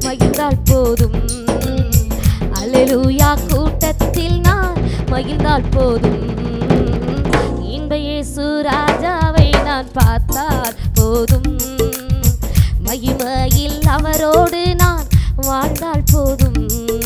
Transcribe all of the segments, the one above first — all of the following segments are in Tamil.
மகிழ்ந்தால் போதும் அல்லேலூயா கூட்டத்தில் நான் மகிழ்ந்தால் போதும் இன்ப இயேசு ராஜாவை நான் பார்த்தால் போதும் மகிமையில் அவரோடு நான் வாழ்ந்தால் போதும்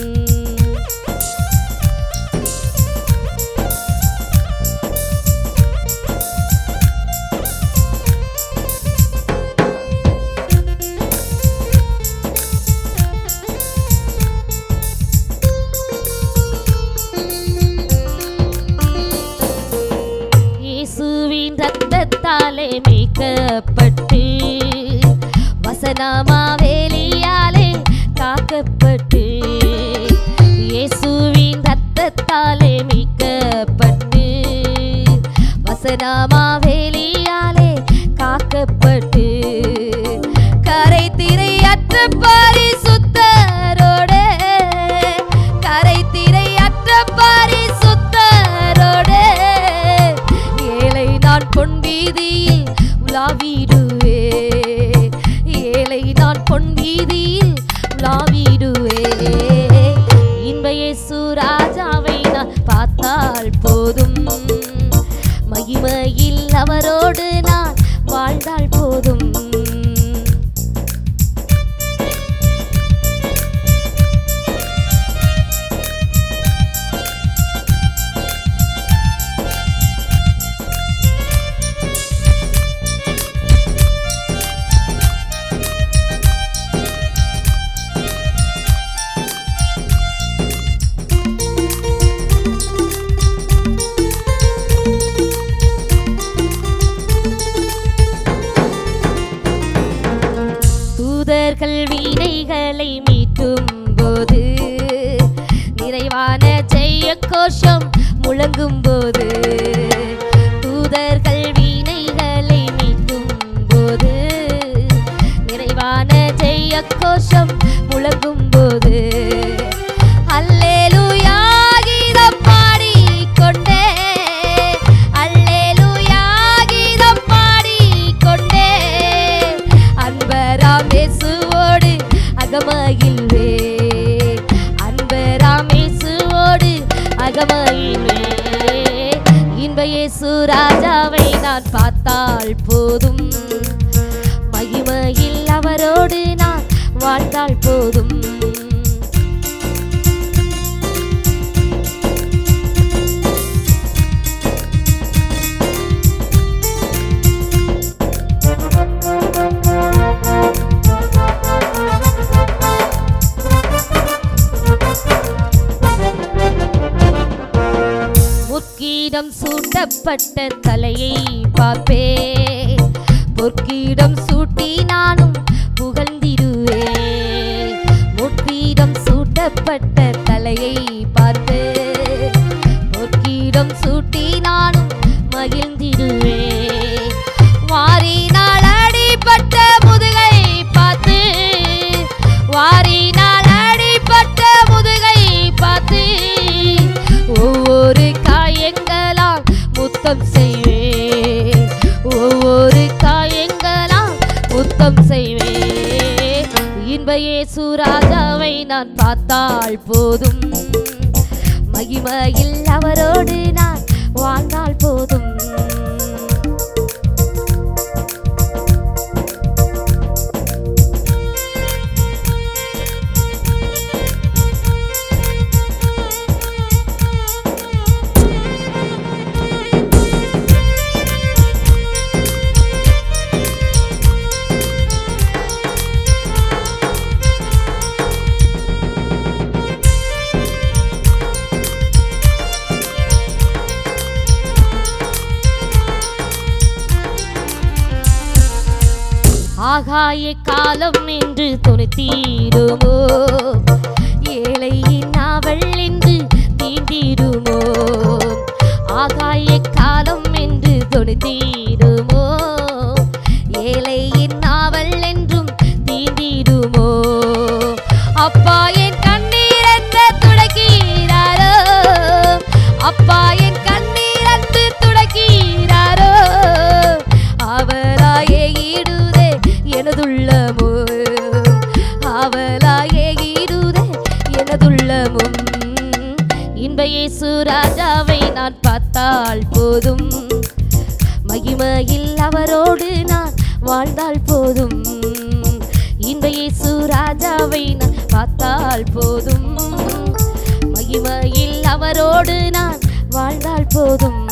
இயேசுவின் ரத்தத்தாலே மீட்கப்பட்டு வசனமா வேலியாலே காக்கப்பட்டு இயேசுவின் ரத்தத்தாலே மீட்கப்பட்டு வசனமா வேலியாலே காக்கப்பட்டு கரை திரையற்ற பரிசுத்தரோடு கரை திரையற்ற பரிசுத்தரோடு ஏழை நான் பொன்வீதியில் உலாவிடுவே ஏழை நான் பொன்வீதியில் உலாவிடுவே இன்ப இயேசு ராஜாவை நான் பார்த்தால் போதும் மகிமையில் அவரோடு நான் வாழ்ந்தால் போதும் தூதர்கள் வீணைகளை மீட்டும் போது நிறைவான ஜெய கோஷம் முழங்கும் போது தூதர்கள் வீணைகளை மீட்டும் போது நிறைவான ஜெய கோஷம் முழங்கும் போது அல்லேலூயா கீதம் பாடிக்கொண்டே அல்லேலூயா கீதம் பாடிக்கொண்டே அன்பராம் இயேசுவோடு அகமகிழ்வே அன்பராம் இயேசுவோடு அகமகிழ்வே இன்ப இயேசு ராஜாவை நான் பார்த்தால் போதும் மகிமையில் அவரோடு நான் வாழ்ந்தால் போதும் முற்கீடம் சூட்டப்பட்ட தலையை பார்ப்பே பொற்கீடம் சூட்டி நானும் புகழ்ந்திடுவே முற்கீடம் சூட்டப்பட்ட தலையை பார்த்து பொற்கீடம் சூட்டி நானும் மகிழ்ந்திடுவே வாரினால் அடிபட்ட முதுகை பார்த்து வாரினால் அடிபட்ட முதுகை பார்த்து ஒவ்வொரு காயங்களால் முத்தம் செய்வேன் ஒவ்வொரு காயங்களால் முத்தம் செய்வேன் இன்ப இயேசு ராஜாவை நான் பார்த்தால் போதும் மகிமையில் அவரோடு நான் வாழ்ந்தால் போதும் ஆகாய காலம் என்று துணித்தீருமோ ஏழையின் அவள் என்று தீண்டிடுமோ ஆகாய காலம் என்று துணித்தீருமோ ஏழையின் அவள் என்றும் தீண்டிடுமோ அப்பா என் கண்ணீரத்து துடைக்கிறாரோ அப்பா என் கண்ணீரத்து துடைக்கிறாரோ அவராயே ஈடுதே எனதுள்ளமோ அவள் என்பதாயே ஈருதே எனதுள்ளமும் இன்ப இயேசு ராஜாவை நான் பார்த்தால் போதும் மகிமையில் அவரோடு நான் வாழ்ந்தால் போதும் இன்ப இயேசு ராஜாவை நான் பார்த்தால் போதும் மகிமையில் அவரோடு நான் வாழ்ந்தால் போதும்